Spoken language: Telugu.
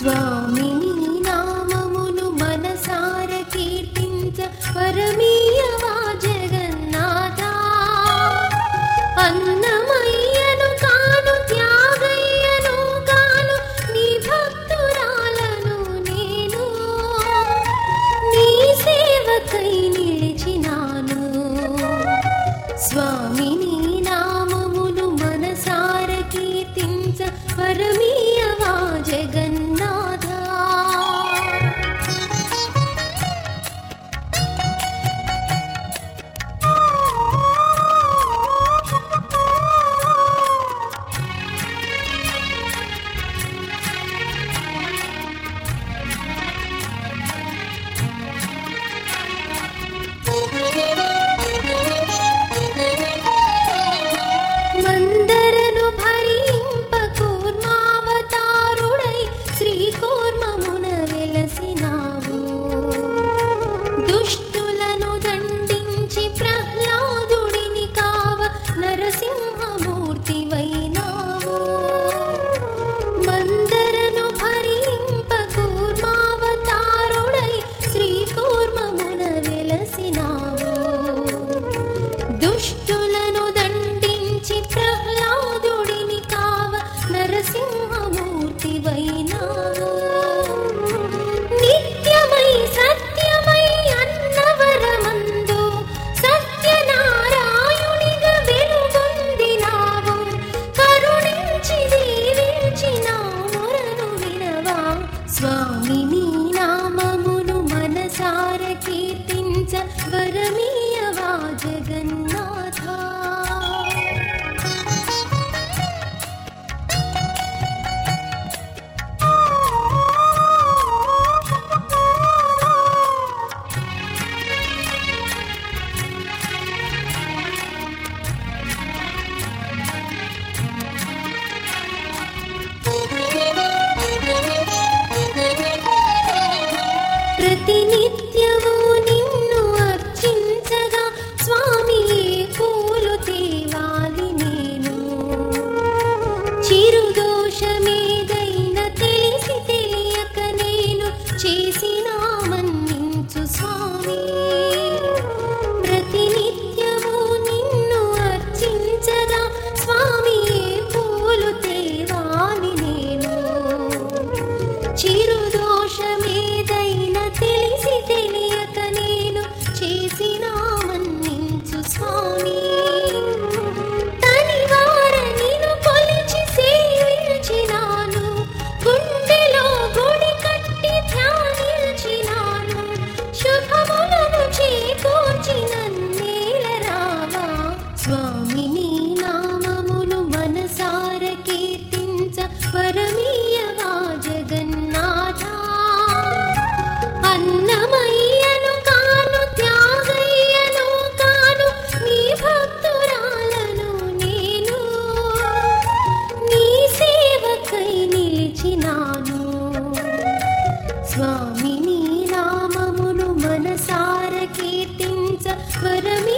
స్వామి నీ నామమును మనసార కీర్తించ పరమీయవా జగన్నాథ అన్నమయ్యను కాను త్యాగయ్యను కాను నీ భక్తురాలను నేను నీ సేవకై నిలిచినాను స్వామి నీ నామమును మనసార కీర్తించ పరమీయవా జగన్నాథ మందరను భరింప కూర్మావతారుడై శ్రీకూర్మమున వెలసినావు దుష్టులను దండించి ప్రహ్లాదుడిని కావ నరసింహమూర్తి వైనావు మందరను భరింప కూర్మావతారుడై శ్రీకూర్మమున వెలసినావు దుష్టులను దండించి ప్రహ్లాదుడిని కావ నరసింహమూర్తి వైనావు నిత్యమై సత్యమై అన్నవరమందు సత్యనారాయణునిగా వెలుగొందినావు కరుణించి దీవించి నా మొరను వినవా స్వామి నీ నామమును మనసార కీర్తించ వరమీయవా జగన్నాథ ప్రతినిత్యము నిన్ను అర్చించగా స్వామి పూలు తేవాలి నేను చిరుదోషమేదైన తెలిసి తెలియక నేను చేసిన మన్నించు స్వామి ప్రతినిత్యము నిన్ను అర్చించగా స్వామి పూలు తేవాలి నేను చిరుదోషమేదైన తెలిసి తెలియక నేను చేసిన మన్నించు స్వామి తనివార నిన్ను కొలిచి సేవించినాను గుండెలో గుడి కట్టి ధ్యానించినాను శుభములను చేకూర్చి నన్నేల రావా స్వామి నీ నామమును మనసార కీర్తించ పరమీయవా జగన్నాథ అన్నమయ్యను కాను త్యాగయ్యను కాను నీ భక్తురాలను నేను నీ సేవకై నిలిచినాను స్వామి నీ నామమును మనసార కీర్తించ వరమి